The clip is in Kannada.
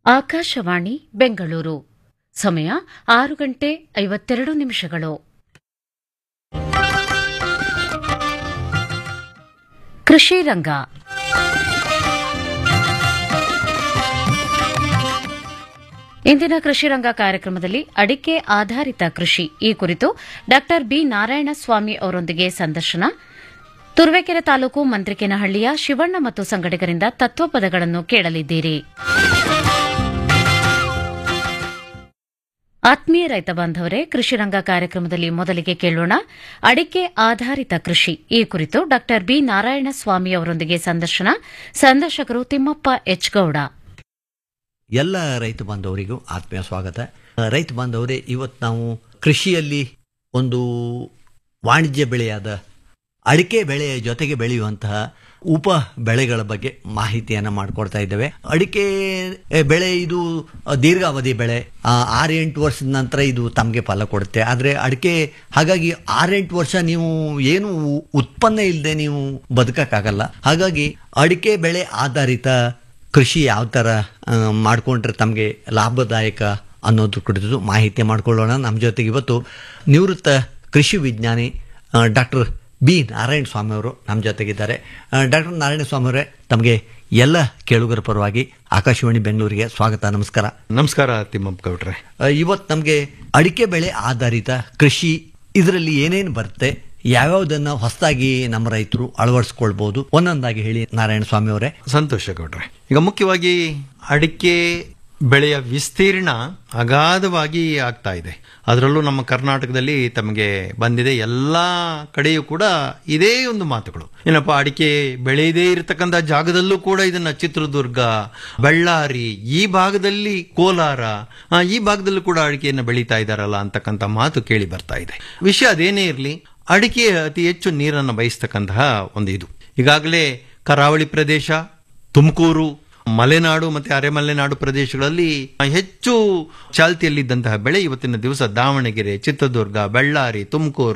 ಆಕಾಶವಾಣಿ ಬೆಂಗಳೂರು ಸಮಯ ಆರು ಗಂಟೆ ಐವತ್ತೆರಡು ನಿಮಿಷಗಳು ಕೃಷಿ ರಂಗ ಇಂದಿನ ಕೃಷಿ ರಂಗ ಕಾರ್ಯಕ್ರಮದಲ್ಲಿ ಅಡಿಕೆ ಆಧಾರಿತ ಕೃಷಿ ಈ ಕುರಿತು ಡಾ ಬಿ ನಾರಾಯಣಸ್ವಾಮಿ ಅವರೊಂದಿಗೆ ಸಂದರ್ಶನ ತುರುವೇಕೆರೆ ತಾಲೂಕು ಮಂತ್ರಿಕೇನಹಳ್ಳಿಯ ಶಿವಣ್ಣ ಮತ್ತು ಸಂಗಡಿಗರಿಂದ ತತ್ವಪದಗಳನ್ನು ಕೇಳಲಿದ್ದೀರಿ ಆತ್ಮೀಯ ರೈತ ಬಾಂಧವರೇ ಕೃಷಿ ರಂಗ ಕಾರ್ಯಕ್ರಮದಲ್ಲಿ ಮೊದಲಿಗೆ ಕೇಳೋಣ ಅಡಿಕೆ ಆಧಾರಿತ ಕೃಷಿ ಈ ಕುರಿತು ಡಾ ಬಿ ನಾರಾಯಣಸ್ವಾಮಿ ಅವರೊಂದಿಗೆ ಸಂದರ್ಶನ ಸಂದರ್ಶಕರು ತಿಮ್ಮಪ್ಪ ಎಚ್ ಗೌಡ ಎಲ್ಲ ರೈತ ಬಾಂಧವರಿಗೂ ಆತ್ಮೀಯ ಸ್ವಾಗತ ರೈತ ಬಾಂಧವರೇ ಇವತ್ತು ನಾವು ಕೃಷಿಯಲ್ಲಿ ಒಂದು ವಾಣಿಜ್ಯ ಬೆಳೆಯಾದ ಅಡಿಕೆ ಬೆಳೆಯ ಜೊತೆಗೆ ಬೆಳೆಯುವಂತಹ ಉಪ ಬೆಳೆಗಳ ಬಗ್ಗೆ ಮಾಹಿತಿಯನ್ನು ಮಾಡಿಕೊಡ್ತಾ ಇದ್ದೇವೆ ಅಡಿಕೆ ಬೆಳೆ ಇದು ದೀರ್ಘಾವಧಿ ಬೆಳೆ ಆ, ಆರು ಎಂಟು ವರ್ಷದ ನಂತರ ಇದು ತಮಗೆ ಫಲ ಕೊಡುತ್ತೆ ಆದರೆ ಅಡಿಕೆ ಹಾಗಾಗಿ ಆರೆಂಟು ವರ್ಷ ನೀವು ಏನು ಉತ್ಪನ್ನ ಇಲ್ಲದೆ ನೀವು ಬದುಕಕ್ಕಾಗಲ್ಲ ಹಾಗಾಗಿ ಅಡಿಕೆ ಬೆಳೆ ಆಧಾರಿತ ಕೃಷಿ ಯಾವ ಥರ ಮಾಡಿಕೊಂಡ್ರೆ ತಮಗೆ ಲಾಭದಾಯಕ ಅನ್ನೋದು ಕುರಿತು ಮಾಹಿತಿ ಮಾಡ್ಕೊಳ್ಳೋಣ ನಮ್ಮ ಜೊತೆಗೆ ಇವತ್ತು ನಿವೃತ್ತ ಕೃಷಿ ವಿಜ್ಞಾನಿ ಡಾಕ್ಟರ್ ಬಿ ನಾರಾಯಣ ಸ್ವಾಮಿ ಅವರು ನಮ್ಮ ಜೊತೆಗಿದ್ದಾರೆ ಡಾಕ್ಟರ್ ನಾರಾಯಣ ಸ್ವಾಮಿ ಅವರೇ ತಮಗೆ ಎಲ್ಲ ಕೇಳುಗರ ಪರವಾಗಿ ಆಕಾಶವಾಣಿ ಬೆಂಗಳೂರಿಗೆ ಸ್ವಾಗತ ನಮಸ್ಕಾರ ನಮಸ್ಕಾರ ತಿಮ್ಮಪ್ಪ ಗೌಡ್ರೆ ಇವತ್ತು ನಮಗೆ ಅಡಿಕೆ ಬೆಳೆ ಆಧಾರಿತ ಕೃಷಿ ಇದರಲ್ಲಿ ಏನೇನು ಬರುತ್ತೆ ಯಾವ್ಯಾವುದನ್ನ ಹೊಸದಾಗಿ ನಮ್ಮ ರೈತರು ಅಳವಡಿಸ್ಕೊಳ್ಬಹುದು ಒಂದೊಂದಾಗಿ ಹೇಳಿ ನಾರಾಯಣ ಸ್ವಾಮಿ ಅವರೇ ಸಂತೋಷ ಗೌಡ್ರೆ ಈಗ ಮುಖ್ಯವಾಗಿ ಅಡಿಕೆ ಬೆಳೆಯ ವಿಸ್ತೀರ್ಣ ಅಗಾಧವಾಗಿ ಆಗ್ತಾ ಇದೆ ಅದರಲ್ಲೂ ನಮ್ಮ ಕರ್ನಾಟಕದಲ್ಲಿ ತಮಗೆ ಬಂದಿದೆ ಎಲ್ಲ ಕಡೆಯೂ ಕೂಡ ಇದೇ ಒಂದು ಮಾತುಗಳು ಏನಪ್ಪ ಅಡಿಕೆ ಬೆಳೆಯದೇ ಇರತಕ್ಕಂಥ ಜಾಗದಲ್ಲೂ ಕೂಡ ಇದನ್ನ ಚಿತ್ರದುರ್ಗ ಬಳ್ಳಾರಿ ಈ ಭಾಗದಲ್ಲಿ ಕೋಲಾರ ಆ, ಈ ಭಾಗದಲ್ಲೂ ಕೂಡ ಅಡಿಕೆಯನ್ನು ಬೆಳೀತಾ ಇದ್ದಾರಲ್ಲ ಅಂತಕ್ಕಂಥ ಮಾತು ಕೇಳಿ ಬರ್ತಾ ಇದೆ ವಿಷಯ ಅದೇನೇ ಇರಲಿ ಅಡಿಕೆ ಅತಿ ಹೆಚ್ಚು ನೀರನ್ನು ಬಯಸ್ತಕ್ಕಂತಹ ಒಂದು ಇದು ಈಗಾಗಲೇ ಕರಾವಳಿ ಪ್ರದೇಶ ತುಮಕೂರು ಮಲೆನಾಡು ಮತ್ತೆ ಅರೆಮಲೆನಾಡು ಪ್ರದೇಶಗಳಲ್ಲಿ ಹೆಚ್ಚು ಚಾಲ್ತಿಯಲ್ಲಿದ್ದಂತಹ ಬೆಳೆ ಇವತ್ತಿನ ದಿವಸ ದಾವಣಗೆರೆ ಚಿತ್ರದುರ್ಗ ಬಳ್ಳಾರಿ ತುಮಕೂರು